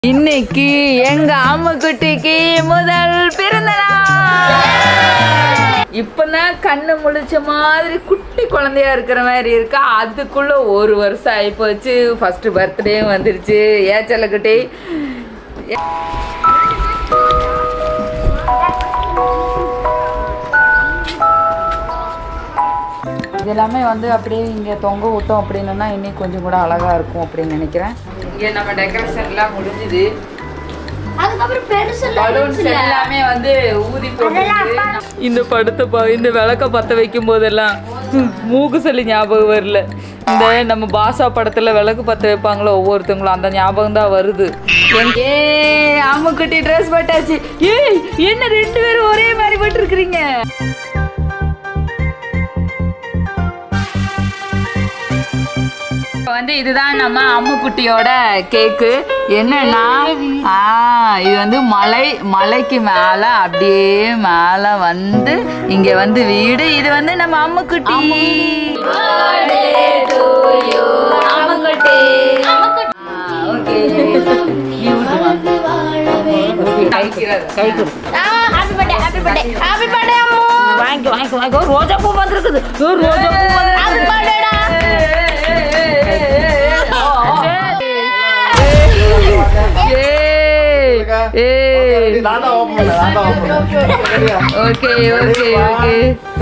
இன்னைக்கு எங்க அம்முக்குட்டிக்கு முதல் பிறந்த நாள் இப்பதான் கண்ணு முழிச்ச மாதிரி குட்டி குழந்தையா இருக்கிற மாதிரி இருக்கா அதுக்குள்ள ஒரு வருஷம் ஆயிப்போச்சு ஃபர்ஸ்ட் பர்த்டே வந்துருச்சு ஏச்சலக்குட்டி இது எல்லாமே வந்து அப்படியே இங்கே தொங்க விட்டோம் அப்படின்னா இன்னும் கொஞ்சம் கூட அழகா இருக்கும் அப்படின்னு நினைக்கிறேன் இங்கே நம்ம டெக்கரேஷன்லாம் முடிஞ்சுது அதுக்கப்புறம் பெருசு பலூன்ஸ் எல்லாமே வந்து ஊதி போட்டு இந்த படத்தை பா இந்த விளக்க பத்த வைக்கும் போதெல்லாம் ஹம், மூக்கு சளி ஞாபகம் வரல இந்த நம்ம பாஷா படத்துல விளக்கு பத்த வைப்பாங்களோ ஒவ்வொருத்தவங்களும் அந்த ஞாபகம் தான் வருது ஏ அம்முக்குட்டி ட்ரெஸ் போட்டாச்சு ஏய் என்ன ரெண்டு பேரும் ஒரே மாதிரி போட்டிருக்கிறீங்க இப்ப வந்து இதுதான் நம்ம அம்முக்குட்டியோட கேக்கு என்னன்னா ஆ இது வந்து மலை மலைக்கு மேல அப்படியே மேல வந்து இங்க வந்து வீடு இது வந்து நம்ம Ammukutty okay happy birthday happy birthday happy birthday Ammu வாங்கிக்கோ வாங்கிக்கோ வாங்கிக்கோ ரோஜா பூ வந்திருக்குது ஓ, ரோஜா பூ ஹாப்பி பர்த்டேடா ஓகே ஓகே ஓகே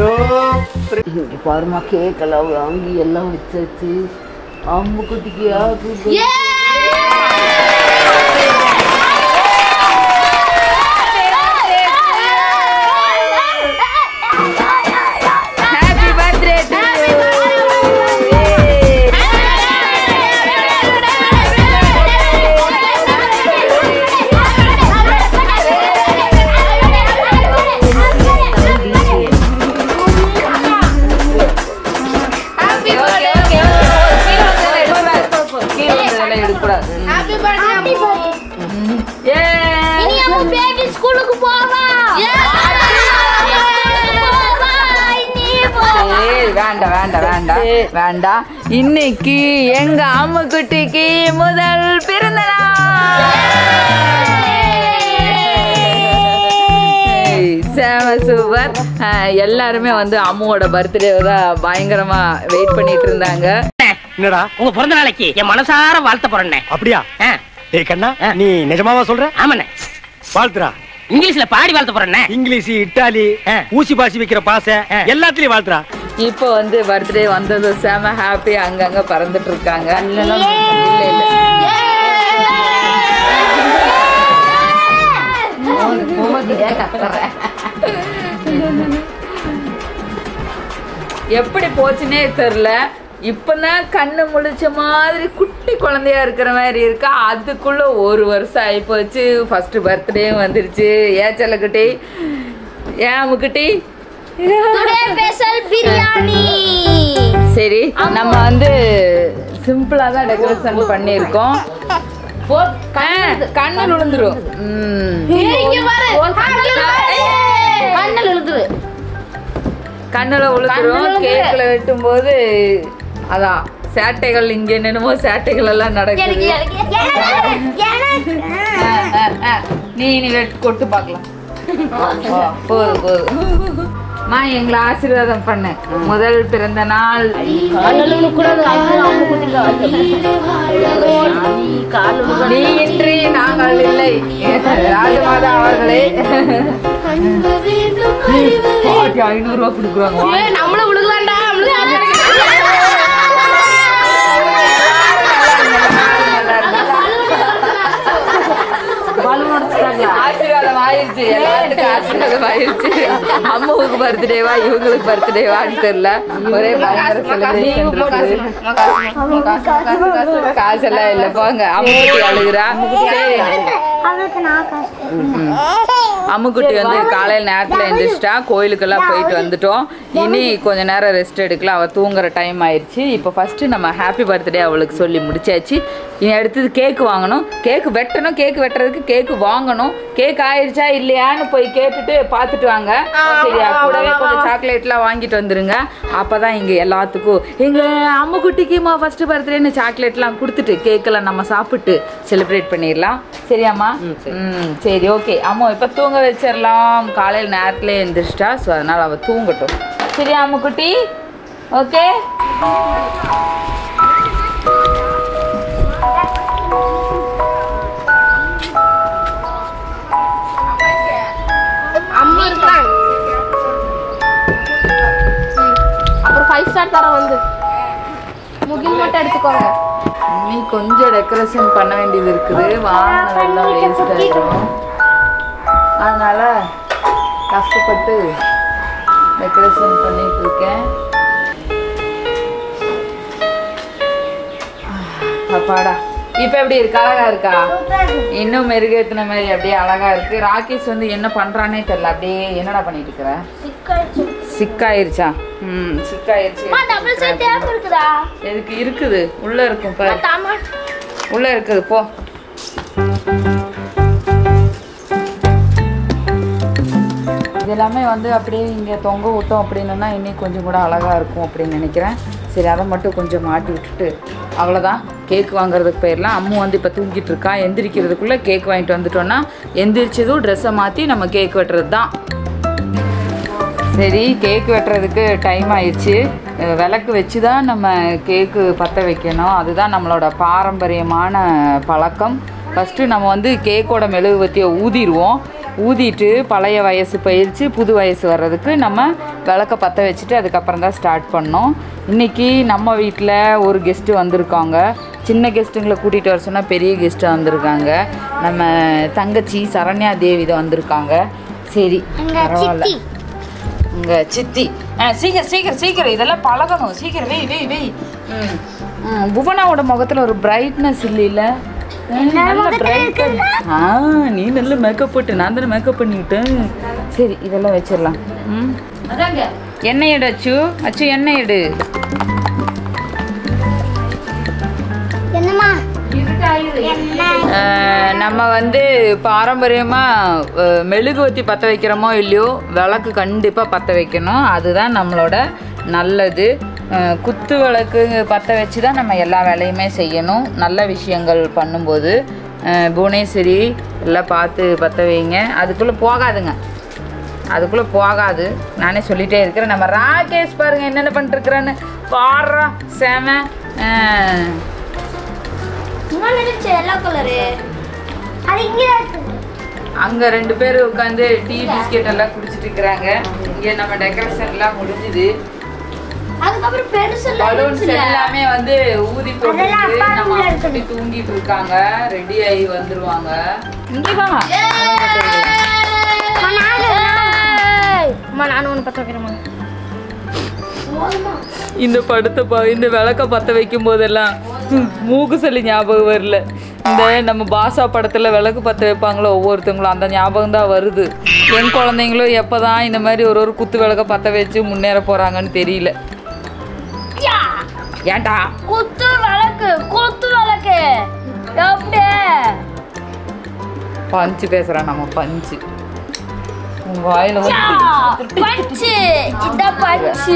பாருமா கேக் எல்லாம் வாங்கி எல்லாம் வச்சாச்சு அம்முக்குட்டிக்கு யாருக்கு happy birthday to happy okay birthday okay கீழே வந்ததெல்லாம் எடுக்கக்கூடாது ஹாப்பி பர்த்டே அம்மு ஏ இனி அம்மு பேபி ஸ்கூலுக்கு போவா ஏய், வேண்டாம் வேண்டாம் வேண்டாம் வேண்டாம் இன்னைக்கு எங்க அம்முக்குட்டிக்கு முதல் பிறந்த நாள் ஏய், செம சூப்பர் அஹ், எல்லாருமே வந்து அம்முவோட பர்த்டே தான் பயங்கரமா வெயிட் பண்ணிட்டு இருந்தாங்க என்னடா உங்க பிறந்த நாளைக்கு என் மனசார வாழ்த்த போறேன் அப்படியா ஏய் கண்ணா நீ நிஜமாவா சொல்ற ஆமாண்ணே வாழ்த்துறா இங்கிலீஷ்ல பாடி வாழ்த்த போறேன் இங்கிலீஷ் இட்டாலி ஆ. ஊசி பாசி வைக்கிற பாசை ஆ. எல்லாத்துலயும் வாழ்த்துறா இப்போ வந்து பர்த்டே வந்தது செம ஹாப்பி அங்கங்க பறந்துட்டு இருக்காங்க இல்ல இல்ல எப்படி போச்சுன்னே தெரில இப்பதான் கண்ணு முழிச்ச மாதிரி குட்டி குழந்தையா இருக்கிற மாதிரி இருக்கா அதுக்குள்ள ஒரு வருஷம் ஆயிப்போச்சு ஃபர்ஸ்ட் பர்த்டே வந்துருச்சு ஏச்சலக்குட்டி ஏன் முக்குட்டி டுடே ஸ்பெஷல் பிரியாணி சரி நம்ம வந்து சிம்பிளா தான் டெக்கரேஷன் பண்ணியிருக்கோம் கண்ணில் விழுந்துரும் ம். இங்க பாரு கண்ணல் இழுத்துரு கண்ணுல விழுந்துரும் கேக்ல வெட்டும் போது அதான் சேட்டைகள் இங்க என்னென்னமோ சேட்டைகள் எல்லாம் நடக்குது ஆ, ஆ, ஆ. நீ நீ வெட் கொட்டு பார்க்கலாம் ஆ, போதும் போதும் மா எங்களை ஆசீர்வாதம் பண்ணு முதல் பிறந்த நாள் நீ இன்றி நாங்கள் இல்லை ராஜமாதா அவர்களே பாட்டி ஐநூறு ரூபா கொடுக்குறாங்க வா. நம்மள விழுகலாம்டா ஆசீர்வாதம் ஆயிருச்சு எல்லாத்துக்கும் ஆசீர்வாதம் ஆயிருச்சு அம்மாவுக்கு பர்த்டேவா இவங்களுக்கு பர்த்டேவான்னு தெரியல ஒரே பயங்கர celebration இருக்கு. காசெல்லாம் இல்ல போங்க அம்மா அழுகுறா சரி அவளுக்கு நான் கஷ்டம் அம்முக்குட்டி வந்து காலையில் நேரத்தில் எழுந்திரிச்சிட்டா கோயிலுக்கெல்லாம் போயிட்டு வந்துட்டோம் இனி கொஞ்ச நேரம் ரெஸ்ட் எடுக்கலாம் அவள் தூங்குற டைம் ஆயிடுச்சு இப்போ ஃபஸ்ட்டு நம்ம ஹாப்பி பர்த்டே அவளுக்கு சொல்லி முடிச்சாச்சு இனி அடுத்தது கேக்கு வாங்கணும் கேக்கு வெட்டணும் கேக்கு வெட்டுறதுக்கு கேக்கு வாங்கணும் கேக் ஆயிடுச்சா இல்லையான்னு போய் கேட்டுட்டு பார்த்துட்டு வாங்க சரியா கூடவே கொஞ்சம் சாக்லேட்லாம் வாங்கிட்டு வந்துருங்க அப்போ தான் இங்கே எல்லாத்துக்கும் எங்கள் அம்முக்குட்டிக்குமா ஃபஸ்ட்டு பர்த்டேன்னு சாக்லேட்லாம் கொடுத்துட்டு கேக்கெல்லாம் நம்ம சாப்பிட்டு செலிப்ரேட் பண்ணிடலாம் சரியாம்மா ம் சரி ஓகே அம்மா இப்போ தூங்க வச்சிடலாம் காலையில் நேரத்தில் எழுந்திரிச்சிட்டா ஸோ அதனால் அவள் தூங்கட்டும் சரியா அம்முக்குட்டி ஓகே அம்மா இருக்கான் அப்புறம் ஃபைவ் ஸ்டார் தர வந்து முகில் மட்டும் எடுத்துக்கோங்க நீ கொஞ்சம் டெக்கரேஷன் பண்ண வேண்டியது இருக்குது வாங்கினதெல்லாம் வேஸ்ட் ஆகிடும் அதனால் கஷ்டப்பட்டு டெக்கரேஷன் பண்ணிட்டு இருக்கேன் அப்பாடா இப்போ எப்படி இருக்கு அழகா இருக்கா இன்னும் மெருகேத்தின மாதிரி அப்படியே அழகா இருக்கு ராகேஷ் வந்து என்ன பண்றானே தெரியல அப்படியே என்னடா பண்ணிட்டு இருக்கிற சிக்காயிருச்சா ம் சிக்காயிருச்சு டபுள் சைட் டேப் இருக்குதா எதுக்கு இருக்குது உள்ள இருக்கும் பாரு தாமா உள்ள இருக்குது போ இது எல்லாமே வந்து அப்படியே இங்கே தொங்க விட்டோம் அப்படின்னா இன்னும் கொஞ்சம் கூட அழகாக இருக்கும் அப்படின்னு நினைக்கிறேன் சரி அதை மட்டும் கொஞ்சம் மாட்டி விட்டுட்டு அவ்வளோதான் கேக் வாங்குறதுக்கு போயிடலாம் அம்மு வந்து இப்போ தூங்கிட்டு இருக்கா எந்திரிக்கிறதுக்குள்ளே கேக் வாங்கிட்டு வந்துட்டோன்னா எந்திரிச்சதும் ட்ரெஸ்ஸை மாற்றி நம்ம கேக் வெட்டுறது தான் சரி கேக் வெட்டுறதுக்கு டைம் ஆயிடுச்சு அஹ் விளக்கு வச்சு தான் நம்ம கேக்கு பற்ற வைக்கணும் அதுதான் நம்மளோட பாரம்பரியமான பழக்கம் ஃபஸ்ட்டு நம்ம வந்து கேக்கோட மெழுகுவத்தியை ஊதிடுவோம் ஊதிட்டு பழைய வயசு பயிற்சி புது வயசு வர்றதுக்கு நம்ம விளக்க பற்ற வச்சுட்டு அதுக்கப்புறம் தான் ஸ்டார்ட் பண்ணோம் இன்றைக்கி நம்ம வீட்டில் ஒரு கெஸ்ட்டு வந்திருக்காங்க சின்ன கெஸ்ட்டுங்களை கூட்டிகிட்டு வர சொன்னால் பெரிய கெஸ்ட்டு வந்திருக்காங்க நம்ம தங்கச்சி சரண்யா தேவி தான் வந்திருக்காங்க சரி பரவாயில்ல உங்க சித்தி ஆ சீக்கிரம் சீக்கிரம் சீக்கிரம் இதெல்லாம் பழகணும் சீக்கிரம் வெய் வெய் வெய் ம் ம், புவனாவோட முகத்துல ஒரு பிரைட்னஸ் இல்லைல்ல ம், நல்ல பிரைட் ஆ நீ நல்ல மேக்கப் போட்டு நான் தானே மேக்கப் பண்ணிவிட்டேன் சரி இதெல்லாம் வச்சிடலாம் ம் எண்ணெய் எடு அச்சு அச்சு எண்ணெய் எடு என்னம்மா அஹ், நம்ம வந்து பாரம்பரியமாக மெழுகுவத்தி பற்ற வைக்கிறோமோ இல்லையோ விளக்கு கண்டிப்பாக பற்ற வைக்கணும் அதுதான் நம்மளோட நல்லது அஹ், குத்து விளக்கு பற்ற வச்சு தான் நம்ம எல்லா வேலையுமே செய்யணும் நல்ல விஷயங்கள் பண்ணும்போது அஹ், புவனேஸ்வரி எல்லாம் பார்த்து பற்ற வைங்க அதுக்குள்ளே போகாதுங்க அதுக்குள்ளே போகாது நானே சொல்லிகிட்டே இருக்கிறேன் நம்ம ராகேஷ் பாருங்க என்னென்ன பண்ணிட்டுருக்குறேன்னு பாடுறா செம அஹ், சும்மா நினைச்ச எல்லோ கலரு அது இங்கே இருக்கு அங்க ரெண்டு பேர் உட்காந்து டீ பிஸ்கெட் எல்லாம் குடிச்சிட்டு இருக்கிறாங்க இங்க நம்ம டெக்கரேஷன் எல்லாம் முடிஞ்சுது அதுக்கப்புறம் பெருசு பலூன்ஸ் எல்லாமே வந்து ஊதி போட்டு நம்ம அப்படி தூங்கிட்டு இருக்காங்க ரெடி ஆகி வந்துருவாங்க இங்க வா அம்மா நானும் ஒன்று பற்ற வைக்கிறேம்மா இந்த படத்தை பா இந்த விளக்க பற்ற வைக்கும் போதெல்லாம் ம், மூக்கு சளி ஞாபகம் வரல இந்த நம்ம பாஷா படத்தில் விளக்கு பற்ற வைப்பாங்களோ ஒவ்வொருத்தவங்களும் அந்த ஞாபகம் தான் வருது என் குழந்தைங்களும் எப்போ தான் இந்த மாதிரி ஒரு ஒரு குத்து விளக்க பற்ற வச்சு முன்னேற போகிறாங்கன்னு தெரியல ஏன்டா குத்து விளக்கு குத்து விளக்கு எப்படி பஞ்சு பேசுகிறான் நம்ம பஞ்சு உன் வாயில வந்து பஞ்சு இதான் பஞ்சு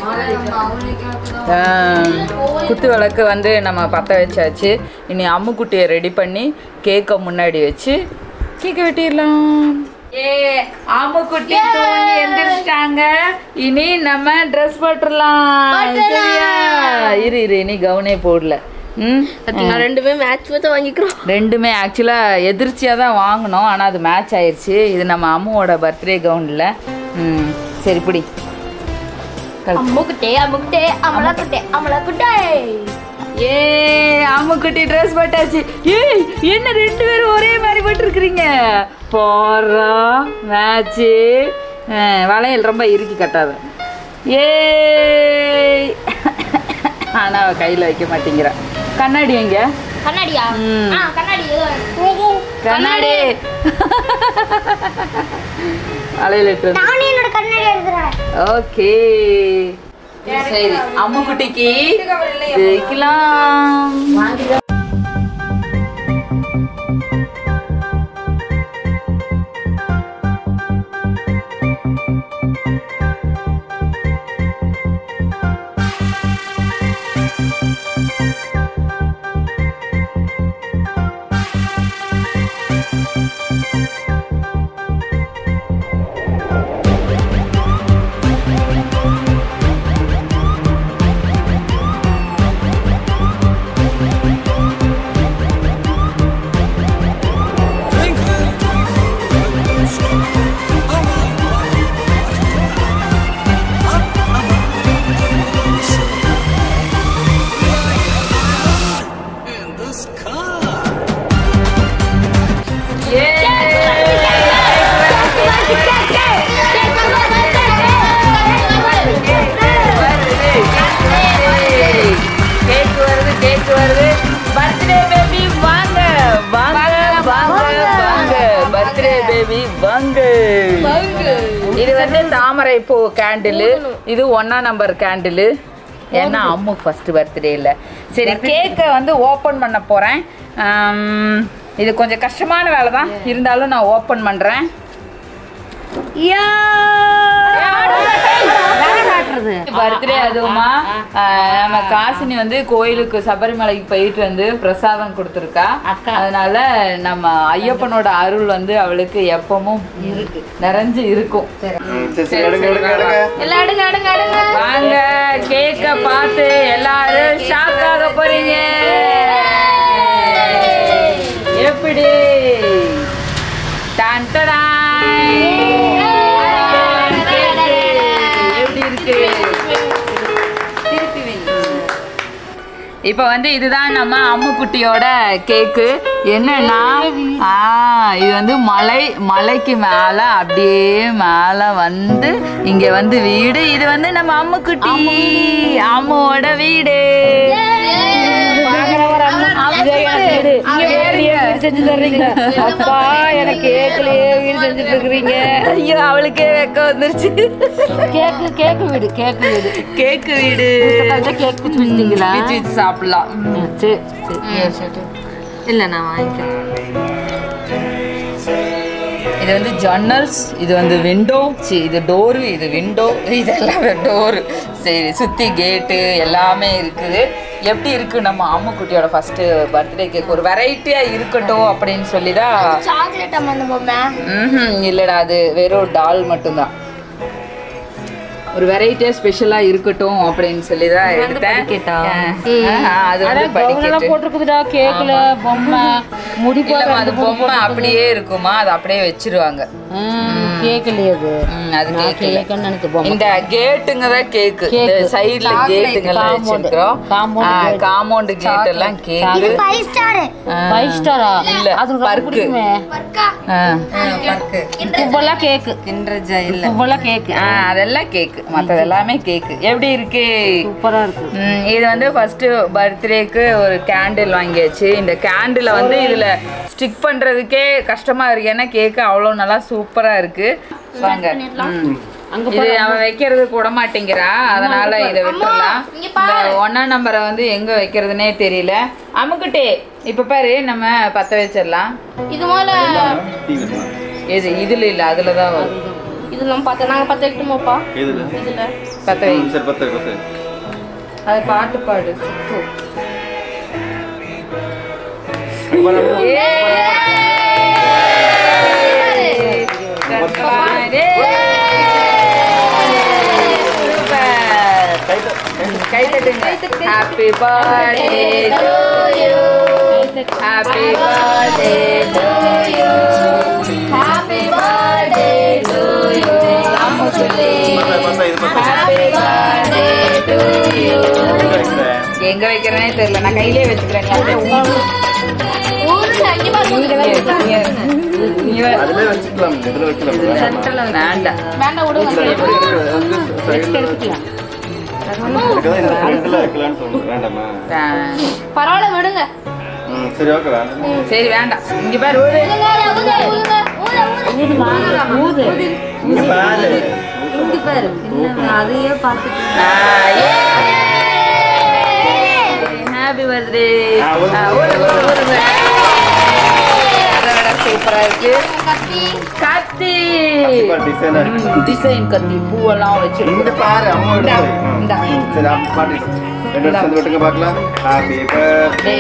ஆம், குத்து விளக்கு வந்து நம்ம பற்ற வச்சாச்சு இனி அம்முக்குட்டியை ரெடி பண்ணி கேக்கை முன்னாடி வச்சு கேக்கை வெட்டிடலாம் ஏ அம்முக்குட்டி தூங்கி எந்திரிச்சிட்டாங்க இனி நம்ம ட்ரெஸ் போட்டுடலாம் சரியா இரு இரு இனி கவுனே போடல ம் நான் ரெண்டுமே மேட்ச் பார்த்து வாங்கிக்கிறோம் ரெண்டுமே ஆக்சுவலாக எதிர்ச்சியாக தான் வாங்கினோம் ஆனால் அது மேட்ச் ஆயிடுச்சு இது நம்ம அம்முவோட பர்த்டே கவுனில் ம் சரி பிடி அம்முக்குட்டே அம்முக்குட்டே அமலாக்குட்டே அமலாக்குட்டே ஏ அம்முக்குட்டி ட்ரெஸ் போட்டாச்சு ஏய் என்ன ரெண்டு பேரும் ஒரே மாதிரி போட்டிருக்கிறீங்க போடுறா மேட்ச்சு வளையல் ரொம்ப இறுக்கி கட்டாத ஏய் ஆனால் அவள் கையில் வைக்க மாட்டேங்கிறா கண்ணாடி எங்க கண்ணாடியா ம். ஆ கண்ணாடி ஏதோ கண்ணாடி அலையில நானும் என்னோட கண்ணாடி எடுக்கிறேன் ஓகே சரி அம்முக்குட்டிக்கு வைக்கலாம் கேக் வருது கேக் வருது பர்த்டே பேபி வாங்க வாங்க வாங்க வாங்க பர்த்டே பேபி வாங்க இது வந்து தாமரை பூ கேண்டில் இது ஒன்னா நம்பர் கேண்டில் ஏன்னா அம்முக்கு ஃபர்ஸ்ட் பர்த்டே இல்லை சரி கேக்கை வந்து ஓப்பன் பண்ண போகிறேன் இது கொஞ்சம் கஷ்டமான வேலை தான் இருந்தாலும் நான் ஓப்பன் பண்ணுறேன் பர்த்டே அதுவுமா ஆஹ் நம்ம காசினி வந்து கோயிலுக்கு சபரிமலைக்கு போயிட்டு வந்து பிரசாதம் கொடுத்துருக்கா அதனால நம்ம ஐயப்பனோட அருள் வந்து அவளுக்கு எப்பவும் இருக்கு நிறைஞ்சு இருக்கும் சரி, சரி, வா, வா. எல்லாம் அடுங்க அடுங்க அடுங்க வாங்க கேக்க பார்த்து எல்லாரும் ஷாக் ஆக போறீங்க எப்படி டான் டடாய். கேக்கு. எப்படி இருக்கு திருப்பி வைங்க. இப்போ வந்து இதுதான் நம்ம அம்முக்குட்டியோட கேக்கு என்னன்னா ஆ இது வந்து மலை மலைக்கு மேலே அப்படியே மேலே வந்து இங்க வந்து வீடு இது வந்து நம்ம அம்முக்குட்டி அம்முவோட வீடு செஞ்சு தர்றீங்க அப்பா எனக்கு கேக்குலயே வீடு செஞ்சுட்டு இருக்கிறீங்க ஐயோ அவளுக்கே வெக்க வந்துருச்சு கேக்கு கேக்கு வீடு கேக்கு வீடு கேக்கு வீடு கேக் பிச்சு வச்சிட்டீங்களா பிச்சு வச்சு சாப்பிடலாம் சரி சரி இல்ல நான் வாங்கிக்கிறேன் இது வந்து ஜன்னல்ஸ் இது வந்து விண்டோ சி இது டோரு இது விண்டோ இது எல்லாமே டோரு சரி சுற்றி கேட்டு எல்லாமே இருக்குது எப்படி இருக்கு நம்ம அம்முக்குட்டியோட ஃபர்ஸ்ட் பர்த்டே கேக் ஒரு வெரைட்டியாக இருக்கட்டும் அப்படின்னு சொல்லி தான் சாக்லேட் அம்மா அந்த பொம்மை ம்ஹும், இல்லடா அது வெறும் டால் மட்டும்தான் ஒரு வெரைட்டியா ஸ்பெஷலா இருக்கட்டும் அப்படின்னு சொல்லி தான் எடுத்தேன் படிக்கட்டா? ஆஹ், ஆஹ், அது வந்து படிக்கட்டு போட்டிருக்குதுடா கேக்குல பொம்மை முடி இல்லம்மா, அது பொம்மை அப்படியே இருக்குமா அது அப்படியே வச்சிருவாங்க கேக்குலயே அது ம், அது நான் கேக்கல கேக்குன்னு நினைச்ச பொம்மை இந்த கேட்டுங்க தான் கேக்கு கேக்கு. சைடுல கேட்டுங்க எல்லாம் Compound. வச்சிருக்கிறோம் Compound gate. காம்பவுண்ட் கேட் எல்லாம் கேக்கு ஃபைவ் ஸ்டாரு ஃபைவ் ஸ்டாரா இல்ல, அது ரொம்ப பர்க்கு. பிடிக்குமே இப்பெல்லாம் கேக்கு இப்பெல்லாம் கேக்கு ஆ, அதெல்லாம் கேக்கு மற்றது எல்லாமே கேக்கு எப்படி இருக்கு சூப்பரா இருக்கு ம், இது வந்து ஃபர்ஸ்ட் பர்த்டேக்கு ஒரு கேண்டில் வாங்கியாச்சு இந்த கேண்டிலை வந்து இதுல ஸ்டிக் பண்றதுக்கே கஷ்டமா இருக்கு ஏன்னா கேக்கு அவ்வளோ நல்லா சூப்பரா இருக்கு வாங்க ம். இது அவன் வைக்கிறது கூட மாட்டேங்கிறா அதனால இதை விட்டுறலாம் இந்த ஒன்னா நம்பரை வந்து எங்க வைக்கிறதுனே தெரியல அமுக்குட்டே இப்ப பாரு நம்ம பத்த வச்சிடலாம் இது மேல இது இதுல இல்ல அதுல தான் வரும் இது நம்ம பார்த்து நாங்க பத்து வைக்கணுமாப்பா இதுல இதுல பத்த வை சரி பத்து பத்து அது பாட்டு பாடு கை தட்டுங்க happy birthday to you happy birthday to you happy birthday to you Ammukutty பத்தா இது பத்தா ஹாப்பி பர்த்டே டு யூ எங்க வைக்கிற? எங்க வைக்கிறேனே தெரியல நான் கையிலே வச்சுக்கிறேன் நீ அப்படியே ஊருக்கு அங்கே பாருங்க நீ வே- அதுல வச்சுக்கலாம் இதுல வைக்கலாம் வேண்டாம் வேண்டாம் விடுங்க சைடுல வச்சுக்கலாம் எனக்கு தான் இந்த ஃப்ரண்ட்ல வைக்கலாம்னு தோணுது வேண்டாமா வே- பரவாயில்ல விடுங்க ம் சரி ஓகேடா சரி வேண்டாம் இங்க பாரு ஊது. இங்க பாரு இங்க பாரு என்ன அதையே பார்த்துட்டு ஹாப்பி பர்த்டே ஆ, ஊது. சூப்பரா இருக்கு கத்தி டிசைனா இருக்கு டிசைன் கத்தி பூவெல்லாம் வச்சு இங்க பாரு அம்மா இந்தா, எடுத்து இந்தா. சரி அப்ப பாட்டி ரெண்டு வருஷம் சேர்ந்து வெட்டுங்க பார்க்கலாம் happy birthday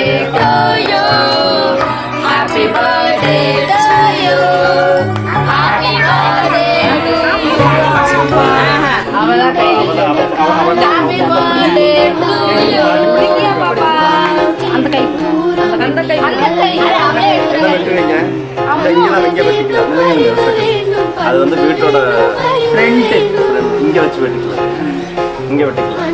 Happy birthday to you. Happy birthday to you. அவதான் கையில Happy birthday to you. பிடிக்கியா பாப்பா? அந்த கை அந்த கை அந்த கை அவளே என்ன வெட்டுவீங்க இந்த இங்கெல்லாம் இங்க வெட்டிக்கலாம் நிலைங்க ஒரு second. அது வந்து வீட்டோட ஃப்ரெண்ட் இங்க வச்சு வெட்டிக்கலாம் இங்க வெட்டிக்கலாம்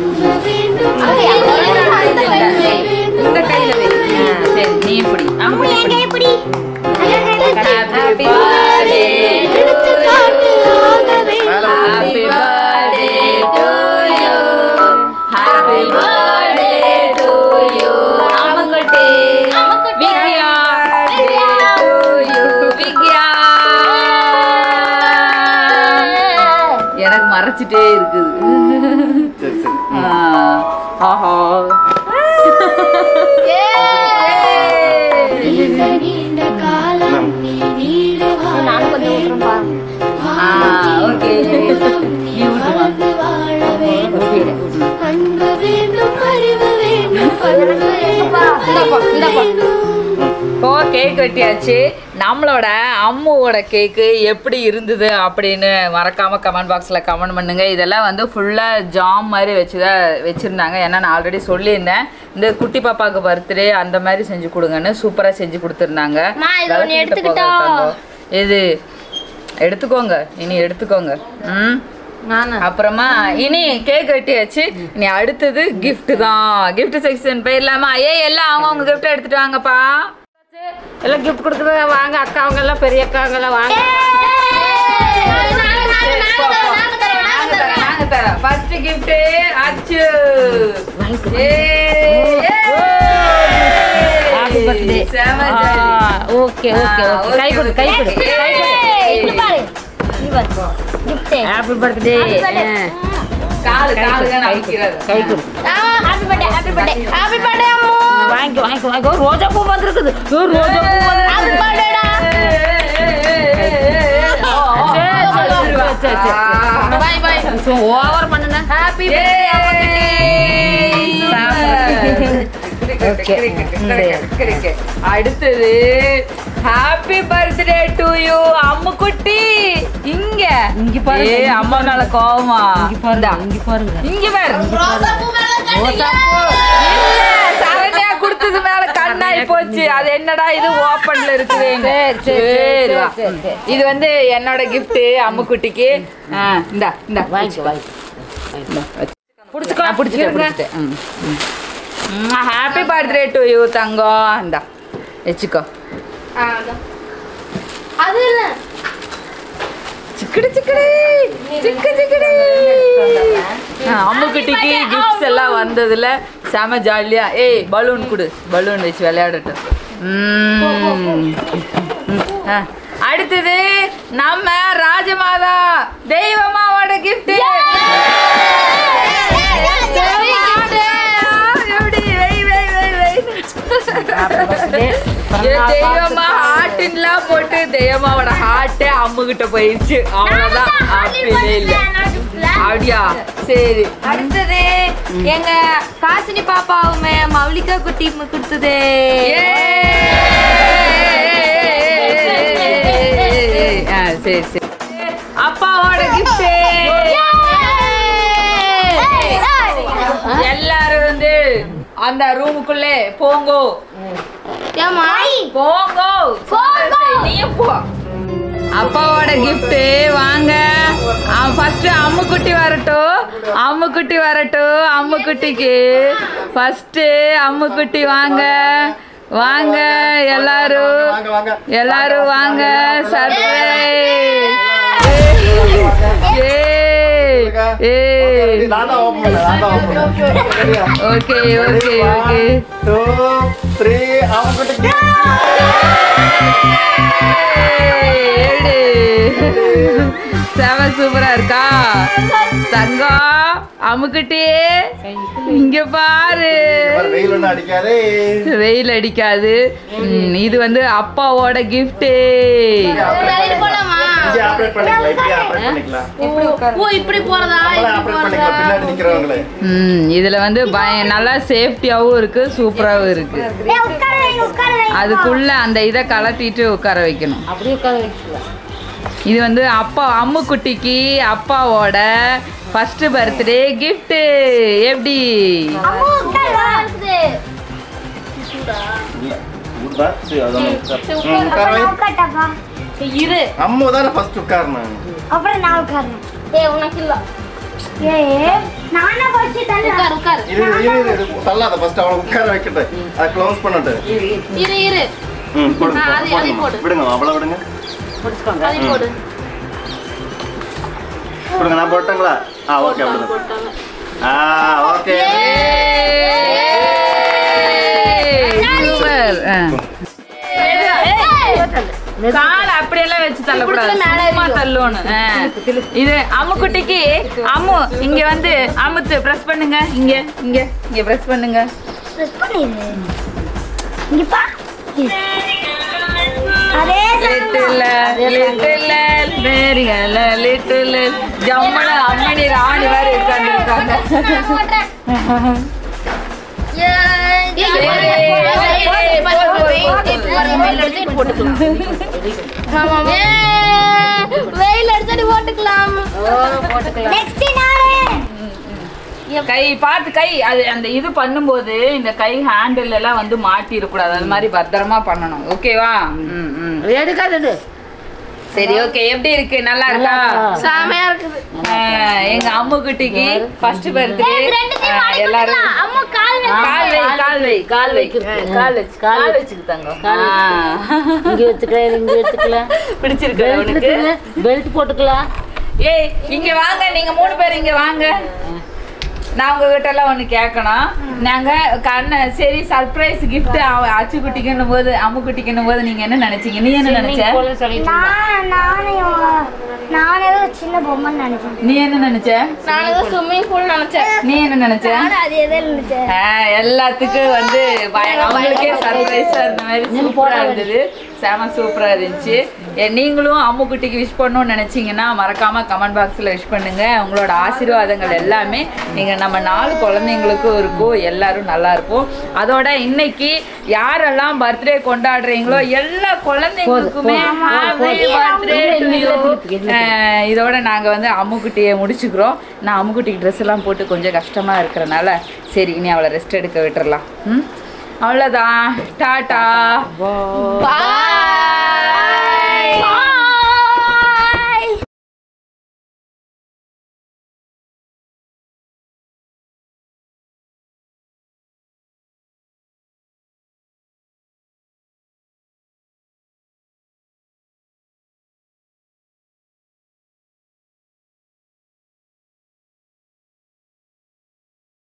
இந்த கையில வை ஆ, சரி நீ இப்படி அங்க இப்படி Happy birthday to you. Happy birthday to you. Happy birthday to you. அம்முக்குட்டி. விக்யா. to you. விக்யா. எனக்கு மறைச்சிட்டே இருக்குது சரி சரி ஆ, ஆஹா நானும் கொஞ்சம் விட்டுருப்பா ஆ, ஓகே நீ ஊட்டுமா இப்போ கேக் வெட்டியாச்சு நம்மளோட அம்முவோட கேக்கு எப்படி இருந்தது அப்படின்னு மறக்காம கமெண்ட் பாக்ஸில் கமெண்ட் பண்ணுங்க இதெல்லாம் வந்து ஃபுல்லாக ஜாம் மாதிரி வச்சு தான் வச்சுருந்தாங்க ஏன்னா நான் ஆல்ரெடி சொல்லியிருந்தேன் இந்த குட்டி பாப்பாவுக்கு பர்த்டே அந்த மாதிரி செஞ்சு கொடுங்கன்னு சூப்பராக செஞ்சு கொடுத்துருந்தாங்க அம்மா, இது ஒண்ணு விளக்கிட்டு எடுத்துக்கிட்டா? போக இது எடுத்துக்கோங்க இனி எடுத்துக்கோங்க ம் நானா அப்புறமா இனி கேக் வெட்டியாச்சு இனி அடுத்தது gift தான் gift செக்ஷன் போயிடலாமா ஏ எல்லாம் அவங்க அவங்க gift எடுத்துட்டு வாங்கப்பா எல்லாம் கிஃப்ட் கொடுக்குறது வாங்க அக்காவங்க எல்லாம் பெரிய அக்காவங்க எல்லாம் வாங்க நாங்க தரோம் ஃபர்ஸ்ட் gift அச்சு Happy birthday. Okay okay okay கை கொடு கை கொடு கை கொடு ஹாப்பி பர்த்டே காலு காலுங்க நம்பிக்கிறது கை கொடு வாங்கி வாங்கி வாங்கி ஒரு ரோஜா பூ வந்திருக்குது ஒரு ரோஜா பூ வந்திருக்குது பாய் பாய் ஓவர் பண்ணுன ஹாப்பி அடுத்தது happy birthday to you Ammukutty இங்க இங்க பாருங்க, ஏய், இங்க அம்மா மேல கோவமா இங்க பாருங்க இங்க பாருங்க இங்க பாரு இல்ல, சரண்யா கொடுத்தது மேல கண்ணாயி போச்சு அது என்னடா இது ஓப்பன்ல இருக்குது சரி வா. இது வந்து என்னோட gift அம்முக்குட்டிக்கு ஆ, இந்தா இந்தா வாங்கிக்கோ வாங்கி புடிச்சுக்கோ புடிச்சுட்டேன் புடிச்சுட்டேன் ஹாப்பி பர்த்டே டு யூ தங்கம் இந்தா வச்சுக்கோ அது இல்ல சிக்கடி சிக்கடி சிக்கு சிக்கடி அம்முக்குட்டிக்கு கிஃப்ட்ஸ் எல்லாம் வந்ததுல செம ஜாலியா ஏய் பலூன் கொடு பலூன் வச்சு விளையாடட்டும் ம். ம். ஆ. அடுத்தது நம்ம ராஜமாதா தெய்வமாவோட gift எப்படி வை வை வை வை என் தெய்வமா ஹார்ட்லாம் போட்டு தெய்வமாவோட ஹார்ட்டே அம்முகிட்ட போயிடுச்சு அவ்வளவுதான் அப்படியே இல்ல அப்படியா சரி அடுத்தது எங்க காசினி பாப்பாவுமே மௌலிகா குட்டி கொடுத்தது ஏய். ஆ, சரி சரி அப்பாவோட கிஃப்ட் எல்லாரும் வந்து அந்த ரூமுக்குள்ளே போங்கோ ஏமா போங்கோ போங்கோ. நீயும் போ அப்பாவோட gift வாங்க ஃபர்ஸ்ட் அம்முக்குட்டி வரட்டும் அம்முக்குட்டி வரட்டும் அம்முக்குட்டிக்கு ஃபர்ஸ்ட் அம்முக்குட்டி வாங்க வாங்க எல்லாரும் வாங்க வாங்க எல்லாரும் வாங்க சர்ப்ரைஸ் ஏய் ஏய் நான் தான் ஓப்பன் பண்ணேன் நான் தான் ஓப்பன் பண்ணேன் சரியா okay okay okay two three அவன் கிட்ட ஏடு செம சூப்பரா இருக்கா தங்கம் அமுக்குட்டி இங்க பாரு வெயில் ஒன்றும் அடிக்காதே வெயில் அடிக்காது ம், இது வந்து அப்பாவோட கிஃப்ட் ரைடு போலாமா இங்கே ஆப்ரேட் பண்ணிக்கலாம் இப்படி ஆப்ரேட் பண்ணிக்கலாம் ஓ இப்படி போறதா நம்மளே இப்படி ஆப்ரேட் போறதா பண்ணிக்கலாம் பின்னாடி நிக்கிறவங்களே ம் இதுல வந்து பய நல்லா சேஃப்டியாவும் இருக்கு சூப்பராவும் இருக்கு ஏய், உட்கார வைங்க உட்கார வைங்க அதுக்குள்ள அந்த இதை கலட்டிட்டு உட்கார வைக்கணும் அப்படியே உட்கார வச்சுக்கலாம் இது வந்து அப்பா அம்முக்குட்டிக்கு அப்பாவோட ஃபர்ஸ்ட் பர்த்டே gift எப்படி அம்மா உட்கார வா இல்ல ஊர்தா சரி அதான் ம், உட்கார வை நான் உட்காரட்டாப்பா இரு அம்மு தானே ஃபர்ஸ்ட் உட்காரணும் அப்புறம் நான் உட்காரேன் ஏய் உனக்கு இல்ல ஏய் நானே ஃபர்ஸ்ட் தரேன் உட்காரு உட்காரு இரு இரு இரு, இரு தள்ளாத ஃபர்ஸ்ட் அவளை உட்கார வைக்கட்டு அதை க்ளோஸ் பண்ணட்டு இரு இரு ம் போடுங்க ஆ, அது- அது போடுங்க போடு. விடுங்க அவளை விடுங்க பிடிச்சிக்கோங்க அதை போடு கொடுங்க நான் போட்டங்களா ஆ ஓகே விடுங்க போட்டாங்க ஆ ஓகே சூப்பர் கால் அப்படியெல்லாம் வச்சு தள்ளக்கூடாது சும்மா தள்ளணும் ஆ. இது அம்முக்குட்டிக்கு அம்மு இங்க வந்து அமுத்து பிரஸ் பண்ணுங்க இங்க இங்க இங்க பிரஸ் பண்ணுங்க ப்ரெஸ் பண்ணிடு இங்க பா அதே லிட்டில் லிட்டில் மேரிகல லிட்டில் ஜம்மன அம்மணி ராணி வேற உட்கார்ந்து இருக்காங்க வெயில் அடிச்சடி போட்டுக்கலாம் நெக்ஸ்ட் நானே கை பார்த்து கை அது அந்த இது பண்ணும்போது இந்த கை ஹேண்டில் எல்லாம் வந்து மாட்டிடக்கூடாது அது மாதிரி பத்திரமா பண்ணணும் ஓகேவா ம் ம் எடுக்காதது சரி ஓகே எப்படி இருக்கு நல்லா இருக்கா செமையா இருக்குது ஆ, எங்க அம்மு குட்டிக்கு ஃபர்ஸ்ட் பர்த்டே எல்லாரும் அம்மா கால் கால் வை கால் வை கால் வை ஆ, கால் வச்சு கால் வச்சுக்கு தங்கம் ஆ. இங்க வச்சுக்கலாம் இங்க வச்சுக்கலாம் பிடிச்சிருக்கு பெல்ட் உனக்கு இருக்குல்ல பெல்ட் போட்டுக்கலாம் ஏய் இங்க வாங்க நீங்க மூணு பேர் இங்க வாங்க நான் உங்ககிட்ட எல்லாம் ஒண்ணு கேட்கணும் நாங்க கண்ண சரி சர்ப்ரைஸ் கிஃப்ட் அச்சு குட்டிக்குன்னும் போது அம்மு குட்டிக்குன்னும் போது நீங்க என்ன நினைச்சீங்க நீ என்ன நினைச்ச போல சொல்லிட்டு நான் நானே நானே ஒரு சின்ன பொம்மைன்னு நினைச்சேன் நீ என்ன நினைச்ச நான் ஏதோ ஸ்விம்மிங் பூல் நினைச்சேன் நீ என்ன நினைச்ச நானும் அது எதே நினைச்சேன் ஆ, எல்லாத்துக்கும் வந்து பய- அவங்களுக்கே சர்ப்ரைஸா இருந்த மாதிரி சூப்பரா இருந்தது செம சூப்பரா இருந்துச்சு ஏ, நீங்களும் அம்முக்குட்டிக்கு விஷ் பண்ணணும்னு நினைச்சீங்கன்னா மறக்காம கமெண்ட் பாக்ஸ்ல விஷ் பண்ணுங்க உங்களோட ஆசீர்வாதங்கள் எல்லாமே நீங்க நம்ம நாலு குழந்தைங்களுக்கும் இருக்கும் எல்லாரும் நல்லா இருப்போம் அதோட இன்னைக்கு யாரெல்லாம் பர்த்டே கொண்டாடுறீங்களோ எல்லா குழந்தைங்களுக்குமே happy birthday to you. அஹ் இதோட நாங்க வந்து அம்முக்குட்டியை முடிச்சுக்கிறோம் நான் அம்முக்குட்டிக்கு ட்ரெஸ் எல்லாம் போட்டு கொஞ்சம் கஷ்டமா இருக்கிறனால சரி இனி அவளை ரெஸ்ட் எடுக்க விட்டுறலாம் ம் அவ்வளோதான் டாட்டா பாய்